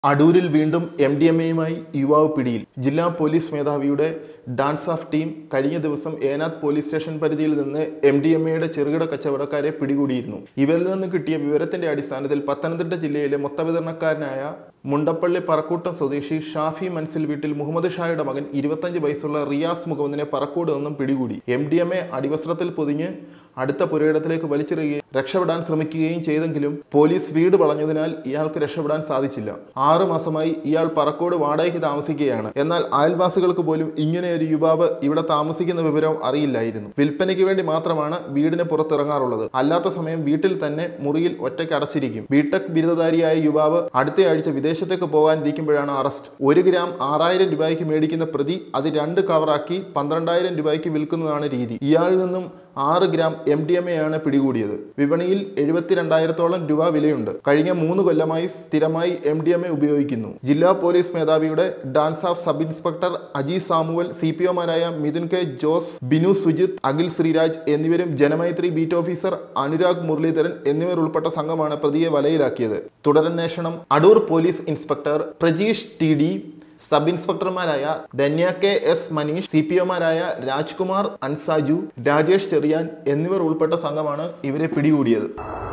അടൂരിൽ വീണ്ടും M D M എയുമായി യുവാവ് പിടിയിൽ ജില്ലാ പോലീസ് മേധാവിയുടെ ഡാൻസ് ഓഫ് ടീം കഴിഞ്ഞ ദിവസം ഏനാത്ത് പോലീസ് സ്റ്റേഷൻ പരിധിയിൽ നിന്ന് എം ഡി എം എയുടെ ചെറുകിട കച്ചവടക്കാരെ പിടികൂടിയിരുന്നു ഇവരിൽ നിന്ന് കിട്ടിയ വിവരത്തിന്റെ അടിസ്ഥാനത്തിൽ പത്തനംതിട്ട ജില്ലയിലെ മൊത്തവിതരണക്കാരനായ മുണ്ടപ്പള്ളി പറക്കൂട്ടം സ്വദേശി ഷാഫി മൻസിൽ വീട്ടിൽ മുഹമ്മദ് ഷായുടെ മകൻ ഇരുപത്തഞ്ച് വയസ്സുള്ള റിയാസ് മുഹമ്മദിനെ പറക്കൂട് നിന്നും പിടികൂടി എം ഡി എം എ അടിവസ്ത്രത്തിൽ പൊതിഞ്ഞ് അടുത്ത പുരയിടത്തിലേക്ക് വലിച്ചെറിയുകയും രക്ഷപ്പെടാൻ ശ്രമിക്കുകയും ചെയ്തെങ്കിലും പോലീസ് വീട് വളഞ്ഞതിനാൽ ഇയാൾക്ക് രക്ഷപ്പെടാൻ സാധിച്ചില്ല ആറു മാസമായി ഇയാൾ പറക്കോട് വാടകയ്ക്ക് താമസിക്കുകയാണ് എന്നാൽ അയൽവാസികൾക്ക് പോലും ഇങ്ങനെ ഒരു യുവാവ് ഇവിടെ താമസിക്കുന്ന വിവരം അറിയില്ലായിരുന്നു വിൽപ്പനയ്ക്ക് വേണ്ടി മാത്രമാണ് വീടിന് പുറത്തിറങ്ങാറുള്ളത് അല്ലാത്ത സമയം വീട്ടിൽ തന്നെ മുറിയിൽ ഒറ്റയ്ക്ക് അടച്ചിരിക്കും ബിടെക് ബിരുദധാരിയായ യുവാവ് അടുത്തയാഴ്ച വിദേശത്തേക്ക് പോകാനിരിക്കുമ്പോഴാണ് അറസ്റ്റ് ഒരു ഗ്രാം ആറായിരം രൂപയ്ക്ക് മേടിക്കുന്ന പ്രതി അത് രണ്ട് കവറാക്കി പന്ത്രണ്ടായിരം രൂപയ്ക്ക് വിൽക്കുന്നതാണ് രീതി ഇയാളിൽ നിന്നും ആറ് gram M D M A ആണ് പിടികൂടിയത് വിപണിയിൽ എഴുപത്തിരണ്ടായിരത്തോളം രൂപ വിലയുണ്ട് കഴിഞ്ഞ മൂന്ന് കൊല്ലമായി സ്ഥിരമായി എം ഡി എം എ ഉപയോഗിക്കുന്നു ജില്ലാ പോലീസ് മേധാവിയുടെ ഡാൻസ് ഓഫ് sub inspector Aji Samuel C P ഒമാരായ മിഥുൻ കെ ജോസ് ബിനു സുജിത് അഖിൽ ശ്രീരാജ് എന്നിവരും ജനമൈത്രി ബീറ്റ് ഓഫീസർ അനുരാഗ് മുരളീധരൻ എന്നിവർ ഉൾപ്പെട്ട സംഘമാണ് പ്രതിയെ വലയിലാക്കിയത് തുടരന്വേഷണം Adoor police inspector Prajeesh T D sub ഇൻസ്പെക്ടർമാരായ Dhanya K S Manish C P ഒമാരായ രാജ്കുമാർ അൻസാജു രാജേഷ് ചെറിയാൻ എന്നിവർ ഉൾപ്പെട്ട സംഘമാണ് ഇവരെ പിടികൂടിയത്